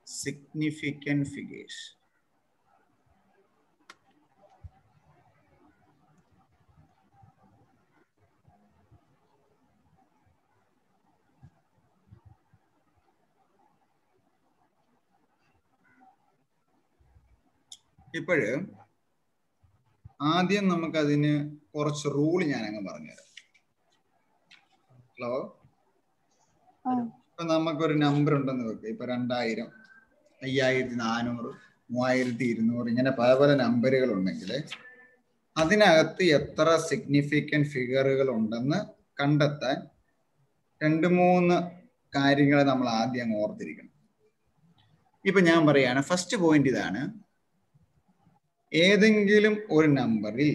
significant figures. ഇപ്പോഴ് ആദ്യം നമുക്കതിന് കുറച്ച് റൂൾ ഞാൻ അങ്ങ് പറഞ്ഞുതരാം ഹലോ ഇപ്പൊ നമുക്കൊരു നമ്പർ ഉണ്ടെന്ന് വെക്കുക ഇപ്പൊ രണ്ടായിരം അയ്യായിരത്തി നാനൂറ് മൂവായിരത്തി ഇരുന്നൂറ് ഇങ്ങനെ പല പല നമ്പറുകൾ ഉണ്ടെങ്കിൽ അതിനകത്ത് എത്ര സിഗ്നിഫിക്കൻറ്റ് ഫിഗറുകൾ ഉണ്ടെന്ന് കണ്ടെത്താൻ രണ്ട് മൂന്ന് കാര്യങ്ങൾ നമ്മൾ ആദ്യം അങ്ങ് ഓർത്തിരിക്കണം ഇപ്പൊ ഞാൻ പറയാണ് ഫസ്റ്റ് പോയിന്റ് ഇതാണ് ഏതെങ്കിലും ഒരു നമ്പറിൽ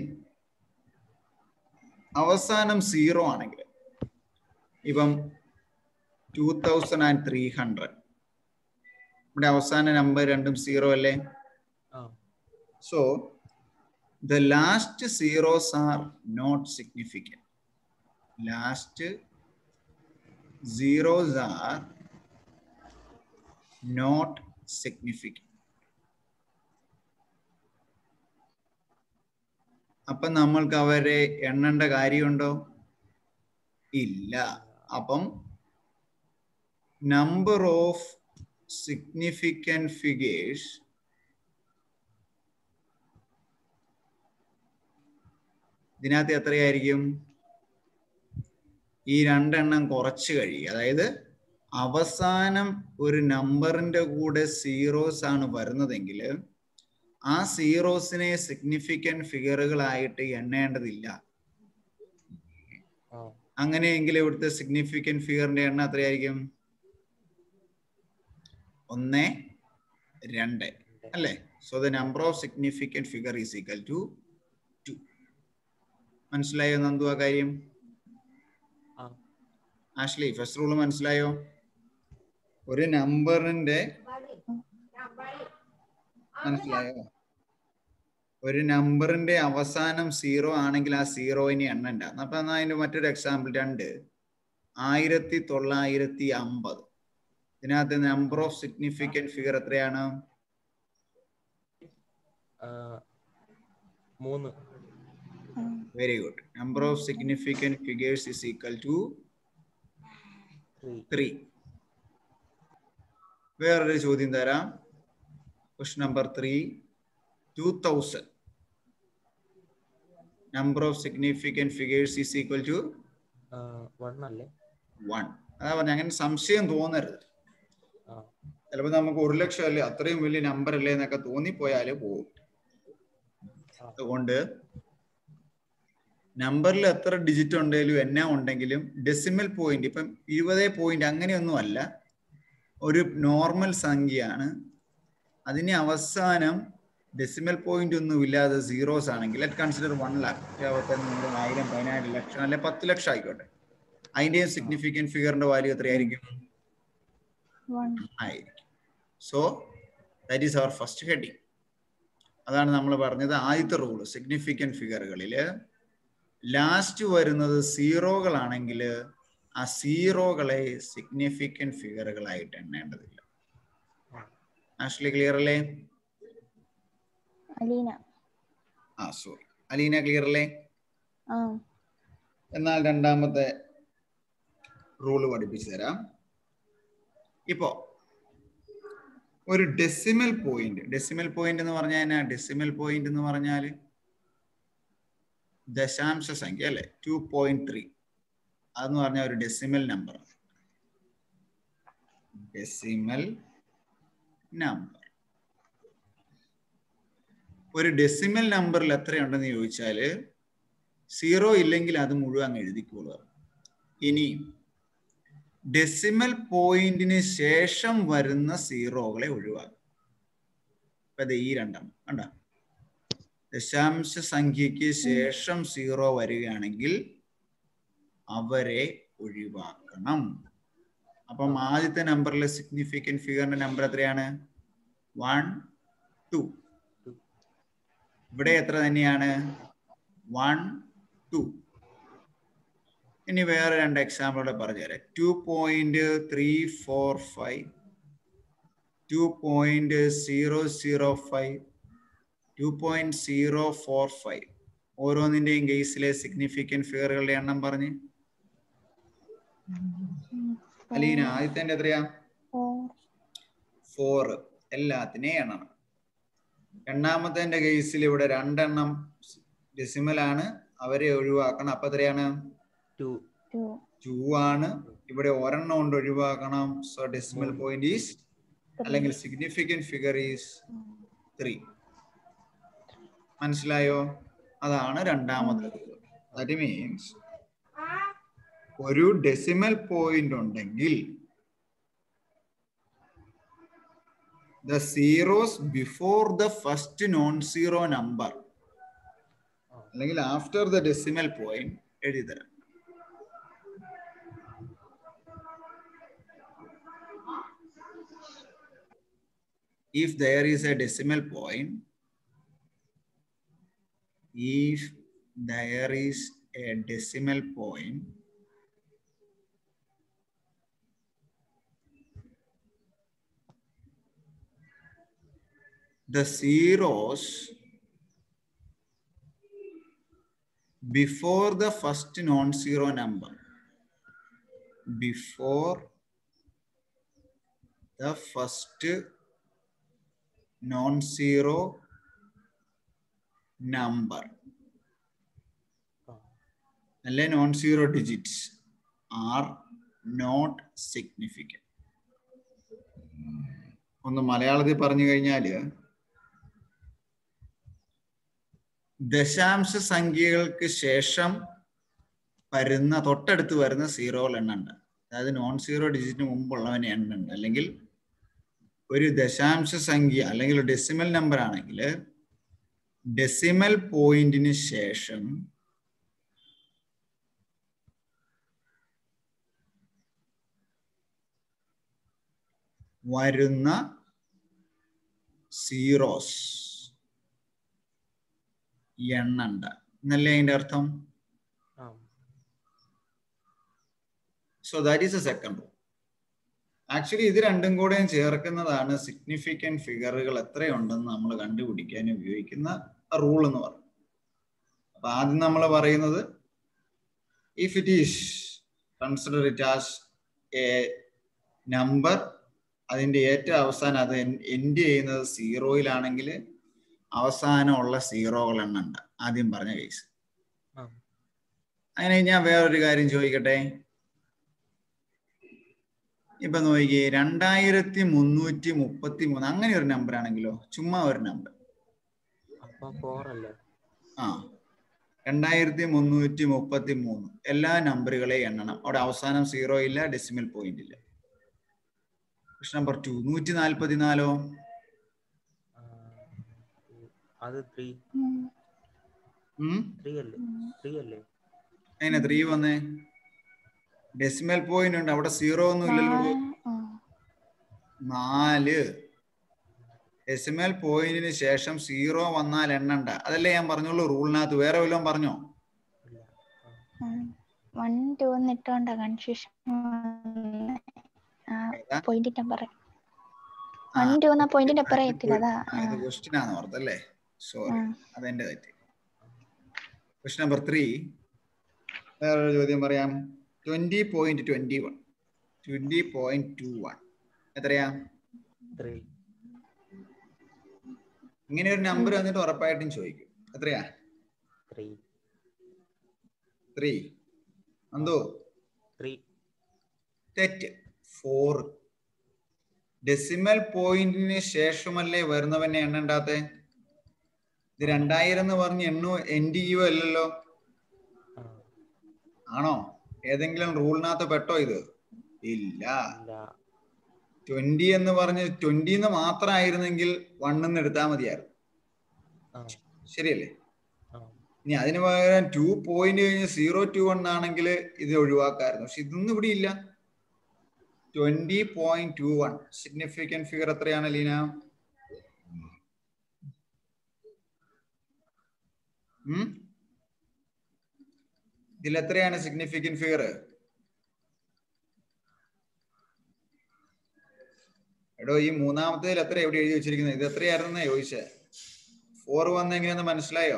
അവസാനം സീറോ ആണെങ്കിൽ ഇപ്പം two thousand and three hundred ഇവിടെ അവസാന നമ്പർ രണ്ടും സീറോ അല്ലേ so the last zeros are not significant last zeros are not significant അപ്പൊ നമ്മൾക്ക് അവരെ എണ്ണേണ്ട കാര്യമുണ്ടോ ഇല്ല അപ്പം നമ്പർ ഓഫ് സിഗ്നിഫിക്കൻറ്റ് ഫിഗേഴ്സ് ഇതിനകത്ത് എത്രയായിരിക്കും ഈ രണ്ടെണ്ണം കുറച്ച് കഴിയും അതായത് അവസാനം ഒരു നമ്പറിന്റെ കൂടെ സീറോസ് ആണ് വരുന്നതെങ്കിൽ ആ സീറോസിനെ സിഗ്നിഫിക്കൻറ്റ് ഫിഗറുകളായിട്ട് എണ്ണേണ്ടതില്ല അങ്ങനെയെങ്കിൽ ഇവിടുത്തെ സിഗ്നിഫിക്കൻറ്റ് ഫിഗറിന്റെ എണ്ണം എത്രയായിരിക്കും ഒന്ന് രണ്ട് അല്ലേ so the number of significant figure is equal to two മനസ്സിലായോ നന്ദു ആ കാര്യം ആഷ്ലി ഫസ്റ്റ് റൂൾ മനസ്സിലായോ ഒരു നമ്പറിന്റെ മനസ്സിലായോ ഒരു നമ്പറിന്റെ അവസാനം സീറോ ആണെങ്കിൽ ആ സീറോയിനെ എണ്ണണ്ട അപ്പൊ എന്നാ അതിന്റെ മറ്റൊരു എക്സാമ്പിൾ രണ്ട് ആയിരത്തി തൊള്ളായിരത്തി അമ്പത് ഇതിനകത്ത് നമ്പർ ഓഫ് സിഗ്നിഫിക്കൻറ്റ് ഫിഗർ എത്രയാണ് മൂന്ന് very good number of significant figures is equal to three വേറൊരു ചോദ്യം തരാം question number three two thousand number of significant figures is equal to one അല്ലേ വൺ അതാ പറഞ്ഞ അങ്ങനെ സംശയം തോന്നരുത് ചിലപ്പോൾ നമുക്ക് ഒരു ലക്ഷം അല്ലേ അത്രയും വലിയ നമ്പർ അല്ലേ എന്നൊക്കെ തോന്നിപ്പോയാല് പോകും അതുകൊണ്ട് നമ്പറിൽ എത്ര ഡിജിറ്റ് ഉണ്ടെങ്കിലും എന്നാ ഉണ്ടെങ്കിലും ഡെസിമൽ പോയിന്റ് ഇപ്പം ഇരുപത് പോയിന്റ് അങ്ങനെയൊന്നും അല്ല ഒരു നോർമൽ സംഖ്യയാണ് അതിന് അവസാനം ഡെസിമൽ പോയിന്റ് ഒന്നും ഇല്ലാതെ സീറോസ് ആണെങ്കിൽ ലെറ്റ് കൺസിഡർ വൺ ലാക്ക് ഇരുപത്തഞ്ഞൂറ് ആയിരം പതിനായിരം ലക്ഷം അല്ലെ പത്ത് ലക്ഷം ആയിക്കോട്ടെ അതിന്റെയും സിഗ്നിഫിക്കൻറ്റ് ഫിഗറിന്റെ വാല്യൂ എത്രയായിരിക്കും ആയിരിക്കും so that is our first heading അതാണ് നമ്മൾ പറഞ്ഞത് ആദ്യത്തെ റൂള് സിഗ്നിഫിക്കൻറ്റ് ഫിഗറുകളിൽ ലാസ്റ്റ് വരുന്നത് സീറോകളാണെങ്കിൽ ആ സീറോകളെ സിഗ്നിഫിക്കൻറ്റ് ഫിഗറുകളായിട്ട് എണ്ണേണ്ടതില്ല ആഷ്ലി ക്ലിയർ അല്ലേ അലീന ആ സോറി അലീന ക്ലിയർ അല്ലേ ആ എന്നാൽ രണ്ടാമത്തെ റൂള് പഠിപ്പിച്ചു തരാം ഇപ്പോ ഒരു ഡെസിമൽ പോയിന്റ് ഡെസിമൽ പോയിന്റ് എന്ന് പറഞ്ഞാൽ എന്നാ ഡെസിമൽ പോയിന്റ് എന്ന് പറഞ്ഞാൽ ദശാംശ സംഖ്യ അല്ലെ ടു പോയിന്റ് ത്രീ അതെന്ന് പറഞ്ഞാൽ ഒരു ഡെസിമൽ നമ്പർ ഡെസിമൽ നമ്പർ ഒരു ഡെസിമൽ നമ്പറിൽ എത്രയുണ്ടെന്ന് ചോദിച്ചാല് സീറോ ഇല്ലെങ്കിൽ അത് മുഴുവൻ എഴുതിക്കോളുക ഇനി ഡെസിമൽ പോയിന്റിന് ശേഷം വരുന്ന സീറോകളെ ഒഴിവാക്കും ഇപ്പൊ ദേ ഈ രണ്ടെണ്ണം കണ്ട ദശാംശ സംഖ്യക്ക് ശേഷം സീറോ വരികയാണെങ്കിൽ അവരെ ഒഴിവാക്കണം അപ്പം ആദ്യത്തെ നമ്പറിലെ സിഗ്നിഫിക്കൻറ്റ് ഫിഗറിന്റെ നമ്പർ എത്രയാണ് വൺ ടു ഇവിടെ എത്ര തന്നെയാണ് വൺ ടു ഇനി വേറെ രണ്ട് എക്സാമ്പിൾ കൂടെ പറഞ്ഞുതരാം two point three four five two point zero zero five two point zero four five ഓരോന്നിന്റെയും കേസിലെ സിഗ്നിഫിക്കൻറ്റ് ഫിഗറുകളുടെ എണ്ണം പറഞ്ഞ് അലീന ആദ്യത്തെ എത്രയാ ഫോർ എല്ലാത്തിനെയും എണ്ണണം രണ്ടാമത്തെ കേസിൽ ഇവിടെ രണ്ടെണ്ണം ഡെസിമൽ ആണ് അവരെ ഒഴിവാക്കണം അപ്പൊ എത്രയാണ് ടു ടു ആണ് ഇവിടെ ഒരെണ്ണം കൊണ്ട് ഒഴിവാക്കണം സോ ഡെസിമൽ പോയിന്റ് ഈസ് അല്ലെങ്കിൽ സിഗ്നിഫിക്കൻറ്റ് ഫിഗർ ഈസ് ത്രീ മനസ്സിലായോ അതാണ് രണ്ടാമത്തെ ദാറ്റ് മീൻസ് ഒരു ഡെസിമൽ പോയിന്റ് ഉണ്ടെങ്കിൽ the zeros before the first non zero number അല്ലെങ്കിൽ ആഫ്റ്റർ ദ ഡെസിമൽ പോയിന്റ് എഴുതി തരാം if there is a decimal point, if there is a decimal point, the zeros before the first non-zero number, before the first non-zero number അല്ലെ non zero digits are not significant ഒന്ന് മലയാളത്തിൽ പറഞ്ഞു കഴിഞ്ഞാല് ദശാംശ സംഖ്യകൾക്ക് ശേഷം വരുന്ന തൊട്ടടുത്ത് വരുന്ന സീറോകൾ എണ്ണുണ്ട് അതായത് നോൺ സീറോ ഡിജിറ്റിന് മുമ്പുള്ളവന് എണ്ണുണ്ട് അല്ലെങ്കിൽ ഒരു ദശാംശ സംഖ്യ അല്ലെങ്കിൽ ഡെസിമൽ നമ്പർ ആണെങ്കിൽ ഡെസിമൽ പോയിന്റിന് ശേഷം വരുന്ന സീറോസ് എണ്ണണ്ട എന്നല്ലേ അതിന്റെ അർത്ഥം ആ so that is a second rule actually ഇത് രണ്ടും കൂടെയും ചേർക്കുന്നതാണ് സിഗ്നിഫിക്കൻറ്റ് ഫിഗറുകൾ എത്രയുണ്ടെന്ന് നമ്മൾ കണ്ടുപിടിക്കാൻ ഉപയോഗിക്കുന്ന റൂൾ എന്ന് പറയും അപ്പൊ ആദ്യം നമ്മൾ പറയുന്നത് if it is consider it as a number അതിന്റെ ഏറ്റവും അവസാനം അത് എൻഡ് ചെയ്യുന്നത് സീറോയിലാണെങ്കിൽ അവസാനമുള്ള സീറോകൾ എണ്ണുണ്ട് ആദ്യം പറഞ്ഞ കേസ് ആ അങ്ങനെ ഞാൻ വേറൊരു കാര്യം ചോദിക്കട്ടെ ഇപ്പൊ നോക്കിയേ രണ്ടായിരത്തി മുന്നൂറ്റി മുപ്പത്തി മൂന്ന് അങ്ങനെ ഒരു നമ്പർ ആണെങ്കിലോ ചുമ്മാ ഒരു നമ്പർ അപ്പൊ ഫോർ അല്ലേ ആ രണ്ടായിരത്തി മുന്നൂറ്റി മുപ്പത്തി മൂന്ന് എല്ലാ നമ്പറുകളെയും എണ്ണണം അവിടെ അവസാനം സീറോ ഇല്ല ഡെസിമൽ പോയിന്റ് ഇല്ല ക്വസ്റ്റ് നമ്പർ ടു നൂറ്റി നാൽപ്പത്തി നാലോ ആ, അത് ത്രീ ഉം ത്രീ അല്ലേ ത്രീ അല്ലേ അതിനെ ത്രീ വന്നേ ഡെസിമൽ പോയിന്റ് ഉണ്ട് അവിടെ സീറോ ഒന്നും ഇല്ലല്ലോ നാല് ഡെസിമൽ പോയിന്റിന് ശേഷം സീറോ വന്നാൽ എണ്ണണ്ട അതല്ലേ ഞാൻ പറഞ്ഞോളൂ റൂളിനകത്ത് വേറെ വല്ലതും പറഞ്ഞോ ഇല്ല ആ. വൺ ടു എന്നിട്ടോണ്ട കൺഫ്യൂഷൻ ഏതാ? പോയിന്റ് നമ്പർ ആ, വൺ ടു എന്ന പോയിന്റ് നമ്പർ എത്തില്ല അതാ ആ, ഇത് ക്വസ്റ്റ്യൻ ആണ് ഓർത്തല്ലേ സോറി ആ. അതെന്റെ തെറ്റ് ക്വസ്റ്റ്യൻ നമ്പർ ത്രീ വേറൊരു ചോദ്യം പറയാം twenty point twenty one twenty point two one എത്രയാ ത്രീ ഇങ്ങനെ ഒരു നമ്പർ വന്നിട്ട് ഉറപ്പായിട്ടും ചോദിക്കും എത്രയാ ത്രീ ത്രീ എന്തോ ത്രീ തെറ്റ് ഫോർ ഡെസിമൽ പോയിന്റിന് ശേഷമല്ലേ വരുന്നവനെ എണ്ണണ്ടാത്തെ ഇത് രണ്ടായിരം എന്ന് പറഞ്ഞ് എണ്ണു എൻഡ് ചെയ്യുവോ അല്ലല്ലോ ആ ആണോ ഏതെങ്കിലും റൂളിനകത്ത് പെട്ടോ ഇത് ഇല്ല ഇല്ല ട്വന്റി എന്ന് പറഞ്ഞ് ട്വന്റി എന്ന് മാത്രമായിരുന്നെങ്കിൽ വണ്ണെന്ന് എടുത്താൽ മതിയായിരുന്നു ആ ശരിയല്ലേ ആ ഇനി അതിന് പകരം ടു പോയിന്റ് കഴിഞ്ഞ് സീറോ ടു വൺ ആണെങ്കിൽ ഇത് ഒഴിവാക്കായിരുന്നു പക്ഷെ ഇതൊന്നും ഇവിടെ ഇല്ല twenty point two one significant figure എത്രയാണ് ലീന ഉം? ഇതിൽ എത്രയാണ് സിഗ്നിഫിക്കൻറ്റ് ഫിഗർ എടോ ഈ മൂന്നാമത്തേതിൽ എത്ര എവിടെ എഴുതി വെച്ചിരിക്കുന്നത് ഇത് എത്രയായിരുന്നേ ചോദിച്ചേ ഫോർ വന്ന എങ്ങനെയാന്ന് മനസ്സിലായോ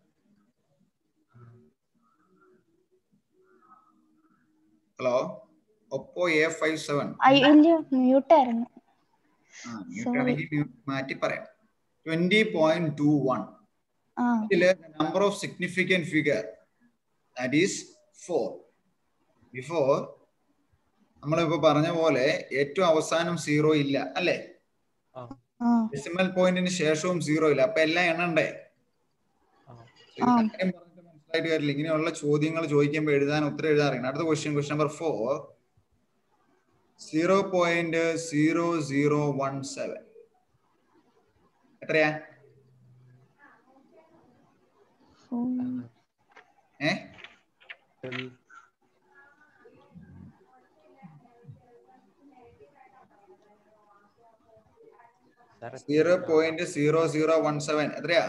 hello Oppo A five seven അയ്യോ, ഇല്ല മ്യൂട്ടായിരുന്നു ആ മ്യൂട്ടാണെങ്കിൽ മാറ്റി പറയാം ട്വന്റി പോയിന്റ് ടു വൺ ആ ഇതില് number of significant figure that is four before നമ്മളിപ്പോ പറഞ്ഞ പോലെ ഏറ്റവും അവസാനം സീറോ ഇല്ല അല്ലേ ആ ആ ഡെസിമൽ പോയിന്റിന് ശേഷവും സീറോ ഇല്ല അപ്പൊ എല്ലാം എണ്ണണ്ടേ ആ So, ഈ കാര്യം പറഞ്ഞിട്ട് മനസ്സിലായിട്ട് കാര്യമില്ല ഇങ്ങനെയുള്ള ചോദ്യങ്ങൾ ചോദിക്കുമ്പോൾ എഴുതാൻ ഉത്തരം എഴുതാൻ അറിയണം അടുത്ത question question number four zero point zero zero one seven എത്രയാ ഉം. ഏ ത്രീ സാറേ zero point zero zero one seven എത്രയാ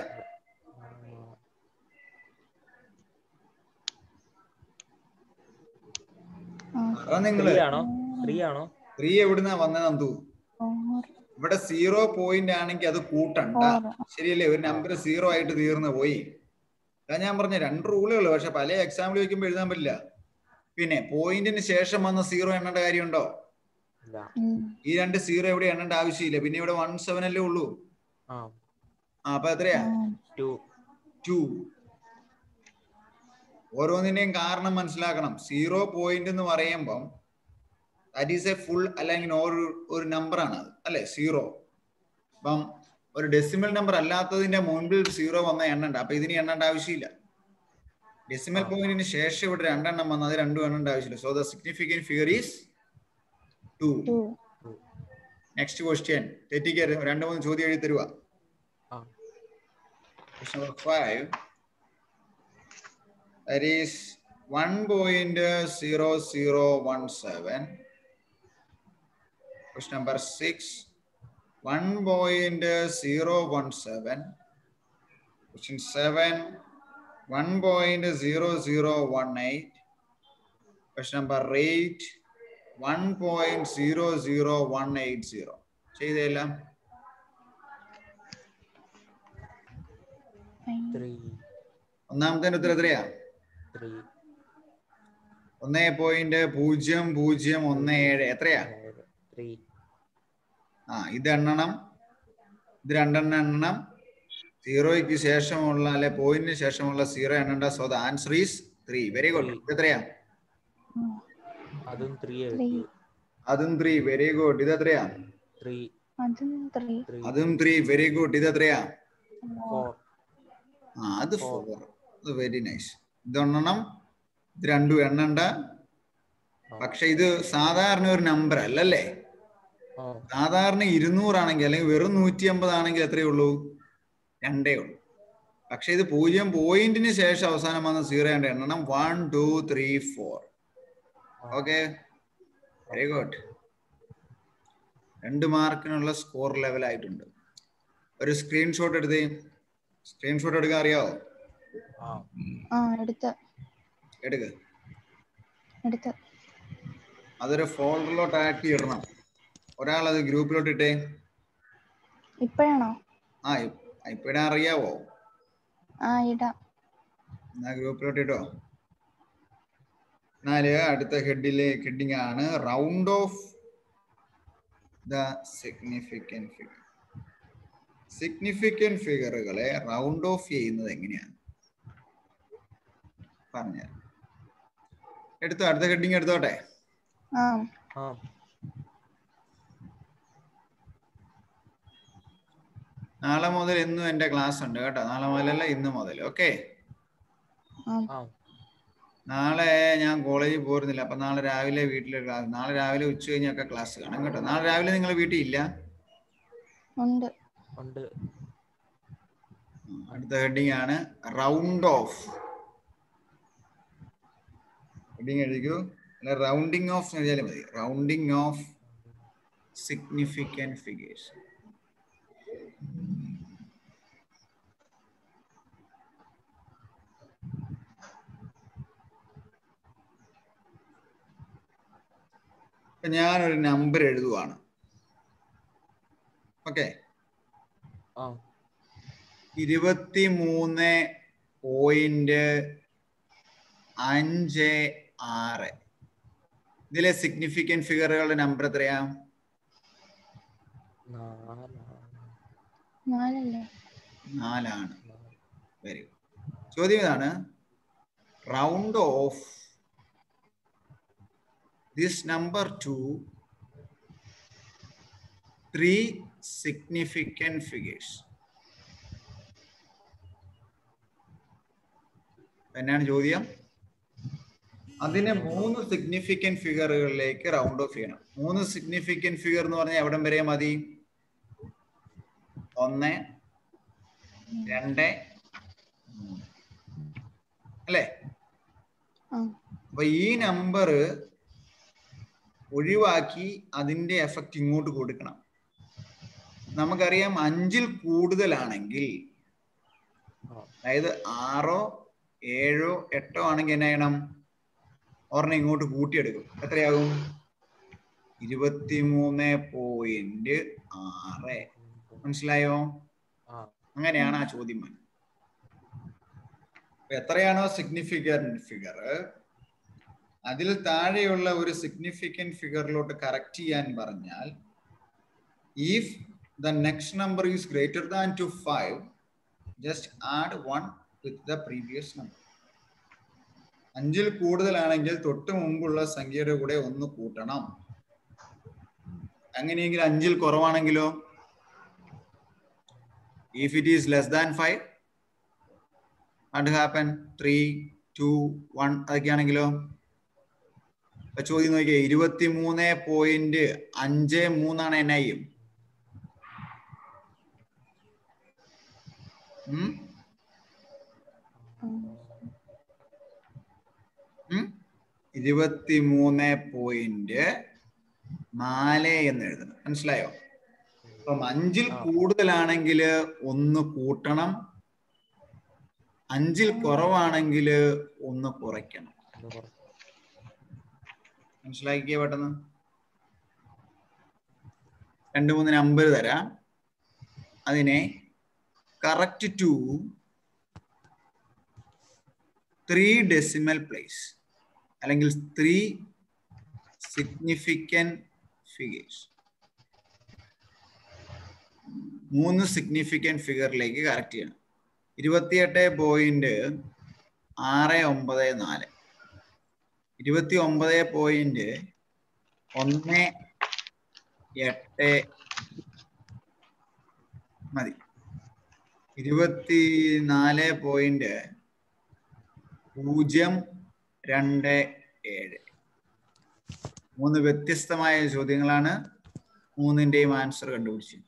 ആ അതാ നിങ്ങള് ത്രീ ആണോ ത്രീ ആണോ ത്രീ എവിടുന്നാ വന്നത് നന്ദു ഫോർ ഇവിടെ സീറോ പോയിന്റ് ആണെങ്കിൽ അത് കൂട്ടണ്ട ഫോർ ശരിയല്ലേ ഒരു നമ്പർ സീറോ ആയിട്ട് തീർന്നു പോയി അതാ ഞാൻ പറഞ്ഞ രണ്ട് റൂളുകൾ പക്ഷെ പല എക്സാമ്പിൾ ചോദിക്കുമ്പോൾ എഴുതാൻ പറ്റില്ല പിന്നെ പോയിന്റിന് ശേഷം വന്ന സീറോ എണ്ണേണ്ട കാര്യമുണ്ടോ ഇല്ല ഉം. ഈ രണ്ട് സീറോ ഇവിടെ എണ്ണേണ്ട ആവശ്യമില്ല പിന്നെ ഇവിടെ വൺ സെവൻ അല്ലേ ഉള്ളൂ ആ ആ അപ്പൊ എത്രയാ ആ ടു ടു ഓരോന്നിന്റെയും കാരണം മനസ്സിലാക്കണം സീറോ പോയിന്റ് എന്ന് പറയുമ്പം ദാറ്റ് ഈസ് എ ഫുൾ അല്ലെങ്കിൽ ഒരു ഒരു നമ്പർ ആണ് അത് അല്ലെ സീറോ അപ്പം ഒരു ഡെസിമൽ നമ്പർ അല്ലാത്തതിന്റെ മുൻപിൽ സീറോ വന്ന എണ്ണണ്ട അപ്പൊ ഇതിന് എണ്ണേണ്ട ആവശ്യമില്ല ഡെസിമൽ പോയിന്റിന് ശേഷം ഇവിടെ രണ്ടെണ്ണം വന്നത് രണ്ടും എണ്ണേണ്ട ആവശ്യമില്ല so the significant figure is two two next question തെറ്റിക്കരുത് രണ്ട് മൂന്ന് ചോദ്യം എഴുതി തരുക ആ Question number five. That is one point zero zero one seven. Question number six. One point zero one seven. Question seven. One point zero zero one eight. Question number eight. One point zero zero one eight zero. ചെയ്തെല്ലാം three ഒന്നാമത്തെ ഉത്തരം എത്രയാ three ഒന്നേ point പൂജ്യം പൂജ്യം ഒന്ന് ഏഴ് എത്രയാ ത്രീ ആ ഇത് എണ്ണണം ഇത് രണ്ടെണ്ണം എണ്ണണം സീറോയ്ക്ക് ശേഷമുള്ള അല്ലെ പോയിന്റിന് ശേഷമുള്ള സീറോ എണ്ണണ്ട so the answer is three very good ഇത് എത്രയാ അതും ത്രീ ത്രീ അതും ത്രീ വെരി ഗുഡ് ഇത് എത്രയാ ത്രീ അതും ത്രീ ത്രീ അതും ത്രീ വെരി ഗുഡ് ഇത് എത്രയാ ഫോർ ആ അത് ഫോർ അത് വെരി നൈസ് ഇതൊന്നെണ്ണം ഇത് രണ്ടും എണ്ണണ്ട പക്ഷെ ഇത് സാധാരണ ഒരു നമ്പർ അല്ലല്ലേ ആ സാധാരണ ഇരുന്നൂറാണെങ്കിൽ അല്ലെങ്കിൽ വെറും നൂറ്റി അമ്പത് ആണെങ്കിൽ എത്രയേ ഉള്ളൂ രണ്ടേ ഉള്ളൂ പക്ഷെ ഇത് പൂജ്യം പോയിന്റിന് ശേഷം അവസാനം വന്ന സീറോ ഉണ്ട് എണ്ണം one two three four okay very good രണ്ട് മാർക്കിനുള്ള സ്കോർ ലെവൽ ആയിട്ടുണ്ട് ഒരു സ്ക്രീൻഷോട്ട് എടുത്തേ സ്ക്രീൻഷോട്ട് എടുക്കാൻ അറിയാവോ ആ ആ എടുത്ത് എടുക്ക് എടുത്ത് അതൊരു ഫോൾഡറിലോട്ട് ആക്കി ഇടണം ഒരാൾ അത് ഗ്രൂപ്പിലോട്ട് ഇട്ടേ ഇപ്പോഴാണോ ആ ഇപ്പിടാൻ അറിയാവോ ആ ഇടാം എന്നാ ഗ്രൂപ്പിലോട്ട് ഇട്ടോ എന്നാല് അടുത്ത ഹെഡിലെ ഹെഡിങ് ആണ് round off the significant figure significant ഫിഗറുകളെ റൗണ്ട് ഓഫ് ചെയ്യുന്നത് എങ്ങനെയാണ് പറഞ്ഞ എടുത്തോ അടുത്ത ഹെഡിങ് എടുത്തോട്ടെ ആ ആ നാളെ മുതൽ ഇന്നും എൻ്റെ ക്ലാസ് ഉണ്ട് കേട്ടോ നാളെ മുതലല്ല ഇന്ന് മുതൽ ഓക്കെ ആ ആ നാളെ ഞാൻ കോളേജിൽ പോരുന്നില്ല അപ്പൊ നാളെ രാവിലെ വീട്ടിൽ ക്ലാസ് നാളെ രാവിലെ ഉച്ച കഴിഞ്ഞൊക്കെ ക്ലാസ് കാണും കേട്ടോ നാളെ രാവിലെ നിങ്ങൾ വീട്ടിൽ ഇല്ല ഉണ്ട് ഉണ്ട് അടുത്ത ഹെഡിങ് ആണ് റൗണ്ട് ഓഫ് ഹെഡിങ് എഴുതിക്കൂ അല്ല റൗണ്ടിങ് ഓഫ് എഴുതിയാലും മതി റൗണ്ടിങ് ഓഫ് സിഗ്നിഫിക്കൻറ്റ് ഫിഗേഴ്സ് ഇപ്പൊ ഞാനൊരു നമ്പർ എഴുതുവാണ് ഓക്കെ ആ ഇരുപത്തി മൂന്ന് പോയിന്റ് അഞ്ച് ആറ് ഇതിലെ സിഗ്നിഫിക്കൻറ്റ് ഫിഗറുകളുടെ നമ്പർ എത്രയാ നാലാണ് നാലല്ലേ നാലാണ് നാല്. വെരി ഗുഡ് ചോദ്യം ഇതാണ് round off this number two three significant figures എന്നാണ് ചോദ്യം അതിനെ മൂന്ന് സിഗ്നിഫിക്കൻറ്റ് ഫിഗറുകളിലേക്ക് റൗണ്ട് ഓഫ് ചെയ്യണം മൂന്ന് സിഗ്നിഫിക്കൻറ്റ് ഫിഗർ എന്ന് പറഞ്ഞാൽ എവിടം വരെ മതി ഒന്ന് രണ്ട് മൂന്ന് അല്ലേ ആ അപ്പൊ ഈ നമ്പർ ഒഴിവാക്കി അതിന്റെ എഫക്റ്റ് ഇങ്ങോട്ട് കൊടുക്കണം നമുക്കറിയാം അഞ്ചിൽ കൂടുതലാണെങ്കിൽ ആ അതായത് ആറോ ഏഴോ എട്ടോ ആണെങ്കിൽ എന്നാ ചെയ്യണം ഒരെണ്ണം ഇങ്ങോട്ട് കൂട്ടിയെടുക്കും എത്രയാകും ഇരുപത്തിമൂന്ന് പോയിന്റ് ആറ് മനസ്സിലായോ ആ അങ്ങനെയാണ് ആ ചോദ്യം വരുന്നത് അപ്പൊ എത്രയാണോ സിഗ്നിഫിക്കൻറ്റ് ഫിഗർ അതിൽ താഴെയുള്ള ഒരു സിഗ്നിഫിക്കൻറ്റ് ഫിഗറിലോട്ട് കറക്റ്റ് ചെയ്യാൻ പറഞ്ഞാൽ if the next number is greater than two five just add one with the previous number അഞ്ചിൽ കൂടുതലാണെങ്കിൽ തൊട്ട് മുമ്പുള്ള സംഖ്യയുടെ കൂടെ ഒന്ന് കൂട്ടണം അങ്ങനെയെങ്കിൽ അഞ്ചിൽ കുറവാണെങ്കിലോ if it is less than 5 what happen 3 2 1 അതൊക്കെയാണെങ്കിലോ ഇപ്പൊ ചോദ്യം നോക്കിയേ ഇരുപത്തി മൂന്ന് പോയിന്റ് അഞ്ച് മൂന്നാണ് എൻ ഐയും ഇരുപത്തി മൂന്ന് പോയിന്റ് നാല് എന്ന് എഴുതണം മനസ്സിലായോ അപ്പം അഞ്ചിൽ കൂടുതലാണെങ്കിൽ ഒന്ന് കൂട്ടണം അഞ്ചിൽ കുറവാണെങ്കിൽ ഒന്ന് കുറയ്ക്കണം ഒന്ന് കുറച്ച് മനസ്സിലാക്കിയ പെട്ടെന്ന് രണ്ട് മൂന്ന് നമ്പർ തരാം അതിനെ correct to three decimal place അല്ലെങ്കിൽ ത്രീ സിഗ്നിഫിക്കൻറ്റ് ഫിഗേഴ്സ് മൂന്ന് സിഗ്നിഫിക്കൻറ്റ് ഫിഗറിലേക്ക് കറക്റ്റ് ചെയ്യണം ഇരുപത്തിയെട്ട് പോയിന്റ് ആറ് ഒമ്പത് നാല് ഇരുപത്തി ഒമ്പത് പോയിന്റ് ഒന്ന് എട്ട് മതി ഇരുപത്തി നാല് പോയിന്റ് പൂജ്യം രണ്ട് ഏഴ് മൂന്ന് വ്യത്യസ്തമായ ചോദ്യങ്ങളാണ് മൂന്നിന്റെയും ആൻസർ കണ്ടുപിടിച്ചു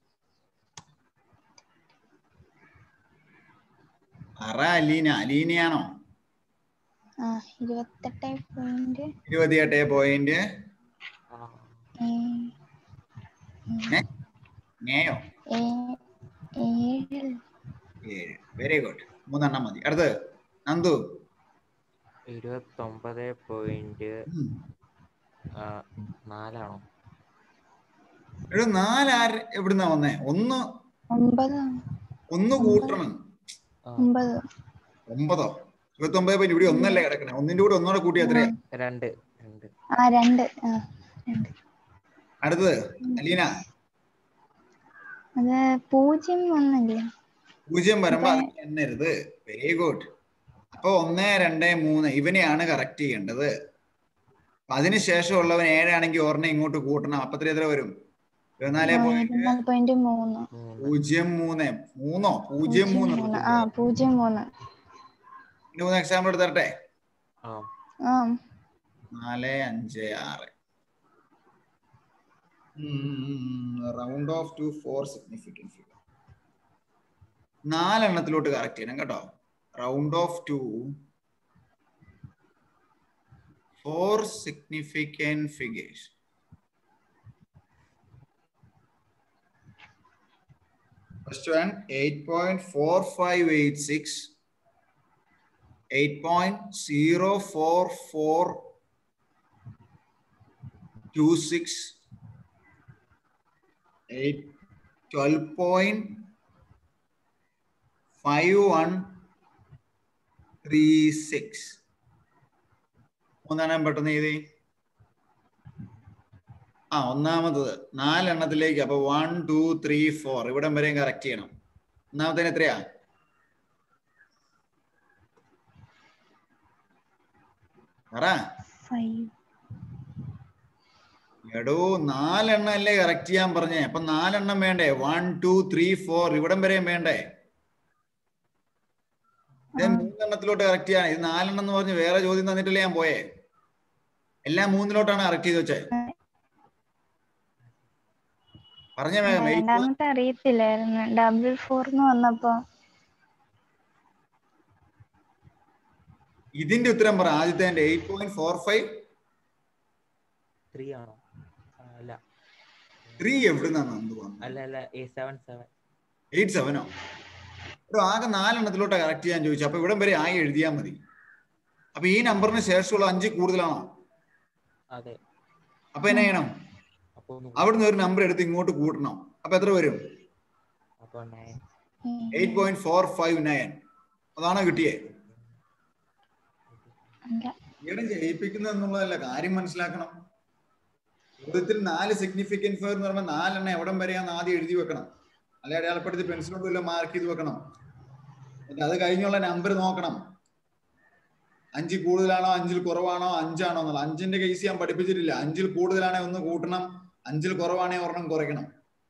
അറ അലീന അലീനയാണോ ആ ഇരുപത്തെട്ട് പോയിന്റ് ഇരുപത്തിയെട്ട് പോയിന്റ് ആ നേയോ ഏഴ് ഏഴ് വെരി ഗുഡ് മൂന്നെണ്ണം മതി അടുത്തത് നന്ദു ഇരുപത്തൊമ്പത് പോയിന്റ് ഉം. നാലാണോ ഒരു നാലാര് എവിടുന്നാ വന്നേ ഒന്ന് ഒമ്പത് ഒന്ന് കൂട്ടണം ആ ഒമ്പത് ഒമ്പതോ ഇരുപത്തി ഒമ്പത് പോയിന്റ് ഇവിടെ ഒന്നല്ലേ കിടക്കണേ ഒന്നിന്റെ കൂടെ ഒന്നൂടെ കൂട്ടി എത്രയാ രണ്ട് രണ്ട് ആ രണ്ട് ആ രണ്ട് അടുത്തത് അലീന അത് പൂജ്യം ഒന്നല്ലേ പൂജ്യം വരുമ്പോ അത് എണ്ണരുത് വെരി ഗുഡ് അപ്പൊ ഒന്ന് രണ്ട് മൂന്ന് ഇവനെയാണ് കറക്റ്റ് ചെയ്യേണ്ടത് അപ്പൊ അതിനുശേഷമുള്ളവൻ ഏഴാണെങ്കിൽ ഒരെണ്ണം ഇങ്ങോട്ട് കൂട്ടണം അപ്പത്തിന് എത്ര വരും ഇരുപത്തിനാല് പോയിന്റ് ഇരുപത്തിനാല് പോയിന്റ് മൂന്ന് മൂന്ന് പൂജ്യം മൂന്ന് മൂന്നോ പൂജ്യം മൂന്ന് മൂന്ന് ആ പൂജ്യം മൂന്ന് ഇതിന്റെ മൂന്ന് എക്സാമ്പിൾ എടുത്തരട്ടെ ആ ആ നാല് അഞ്ച് ആറ് round off to four significant figure നാലെണ്ണത്തിലോട്ട് കറക്റ്റ് ചെയ്യണം കേട്ടോ round off to four significant figures First one, 8.4586, 8.04426, 8 twelve point five one three six മൂന്നെണ്ണം പെട്ടെന്ന് എഴുതി ആ ഒന്നാമത്തത് നാലെണ്ണത്തിലേക്ക് അപ്പൊ വൺ ടു ത്രീ ഫോർ ഇവിടം വരെയും കറക്റ്റ് ചെയ്യണം ഒന്നാമത്തേന് എത്രയാ പറ ഫൈവ് എടോ നാലെണ്ണം അല്ലേ കറക്റ്റ് ചെയ്യാൻ പറഞ്ഞേ അപ്പൊ നാലെണ്ണം വേണ്ടേ വൺ ടു ത്രീ ഫോർ ഇവിടം വരെയും വേണ്ടേ ഇത് ആ. മൂന്നെണ്ണത്തിലോട്ട് കറക്റ്റ് ചെയ്യാൻ ഇത് നാലെണ്ണം എന്ന് പറഞ്ഞ് വേറെ ചോദ്യം തന്നിട്ടല്ലേ ഞാൻ പോയേ എല്ലാം മൂന്നിലോട്ടാണ് കറക്റ്റ് ചെയ്ത് വെച്ചേ പറഞ്ഞ വേഗം eight point- രണ്ടാമത്തെ അറിയത്തില്ലായിരുന്നു ഡബിൾ ഫോർന്ന് വന്നപ്പോ ഇതിന്റെ ഉത്തരം പറ ആദ്യത്തെ eight point four five three ആണോ ആ, അല്ല ത്രീ എവിടുന്നാണ് നന്ദു വന്നത് അല്ല അല്ല എ സെവൻ സെവൻ എയ്റ്റ് സെവനോ ഒരു ആകെ നാലെണ്ണത്തിലോട്ടാ കറക്റ്റ് ചെയ്യാൻ ചോദിച്ചു അപ്പൊ ഇവിടം വരെ ആയി എഴുതിയാൽ മതി അപ്പൊ ഈ നമ്പറിന് ശേഷമുള്ള അഞ്ച് കൂടുതലാണോ അതെ അപ്പൊ എന്നാ ചെയ്യണം അപ്പൊ ഒന്ന് അവിടുന്ന് ഒരു നമ്പർ എടുത്ത് ഇങ്ങോട്ട് കൂട്ടണം അപ്പൊ എത്ര വരും അപ്പൊ nine eight point four five nine അതാണോ കിട്ടിയേ അല്ല ഇവിടെ ജയിപ്പിക്കുന്നത് എന്നുള്ളതല്ല കാര്യം മനസ്സിലാക്കണം ചോദ്യത്തിൽ നാല് സിഗ്നിഫിക്കൻറ്റ് ഫെയർ എന്ന് പറയുമ്പോൾ നാലെണ്ണം എവിടം വരെയാന്ന് ആദ്യം എഴുതി വെക്കണം അല്ലെ അടയാളപ്പെടുത്തി പെൻസിൽ കൊണ്ട് വല്ലതും മാർക്ക് ചെയ്ത് വെക്കണം എന്നിട്ട് അത് കഴിഞ്ഞുള്ള നമ്പർ നോക്കണം അഞ്ചിൽ കൂടുതലാണോ അഞ്ചിൽ കുറവാണോ അഞ്ചാണോ എന്നുള്ളത് അഞ്ചിന്റെ കേസ് ഞാൻ പഠിപ്പിച്ചിട്ടില്ല അഞ്ചിൽ കൂടുതലാണെ ഒന്ന് കൂട്ടണം അഞ്ചിൽ കുറവാണെ ഒരെണ്ണം കുറയ്ക്കണം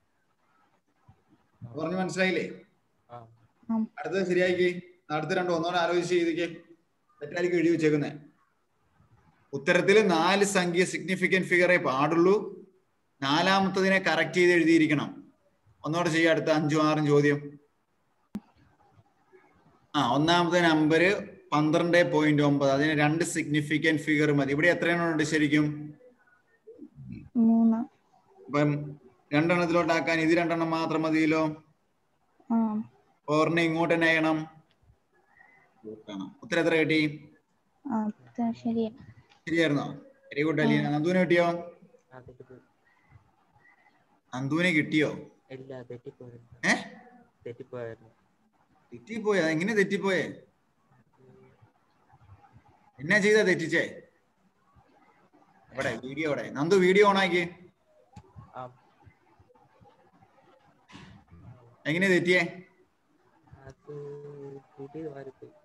പറഞ്ഞു മനസ്സിലായില്ലേ ആ അടുത്തത് ശരിയാക്കി അടുത്ത രണ്ടോ ഒന്നോടെ ആലോചിച്ച് ചെയ്തിക്കേ തെറ്റായിരിക്കും എഴുതി വെച്ചേക്കുന്നേ ഉത്തരത്തിൽ നാല് സംഖ്യ സിഗ്നിഫിക്കന്റ് ഫിഗറേ പാടുള്ളൂ നാലാമത്തതിനെ കറക്റ്റ് ചെയ്ത് എഴുതിയിരിക്കണം ഒന്നോടെ ചെയ്യാം അടുത്ത അഞ്ചും ആറും ചോദ്യം ആ ഒന്നാമത്തെ നമ്പർ പന്ത്രണ്ട് പോയിന്റ് ഒമ്പത് അതിന് രണ്ട് സിഗ്നിഫിക്കന്റ് ഫിഗർ മതി ഇവിടെ എത്ര എണ്ണം ഉണ്ട് ശരിക്കും മൂന്ന് ഇപ്പം രണ്ടെണ്ണത്തിലോട്ടാക്കാൻ ഇത് രണ്ടെണ്ണം മാത്രം മതിയല്ലോ ആ ഓറിനെ ഇങ്ങോട്ട് തന്നെ ചെയ്യണം കൂട്ടണം ഉത്തരം എത്ര കിട്ടി ആ അത് ശരിയാ ശരിയായിരുന്നോ വെരി ഗുഡ് അലീന നന്ദുവിനെ കിട്ടിയോ ആ തെറ്റിപ്പോയി നന്ദുവിനെ കിട്ടിയോ ഇല്ല തെറ്റിപ്പോയിരുന്നു ഏ തെറ്റിപ്പോയായിരുന്നു തെറ്റിപ്പോയോ എങ്ങനെ തെറ്റിപ്പോയേ എന്നാ ചെയ്താ തെറ്റിച്ചേ ഇവിടെ വീഡിയോ ഇവിടെ നന്ദു വീഡിയോ ഓൺ ആക്കി ആ എങ്ങനെ തെറ്റിയേ അത് കൂട്ടി മാറിപ്പോയി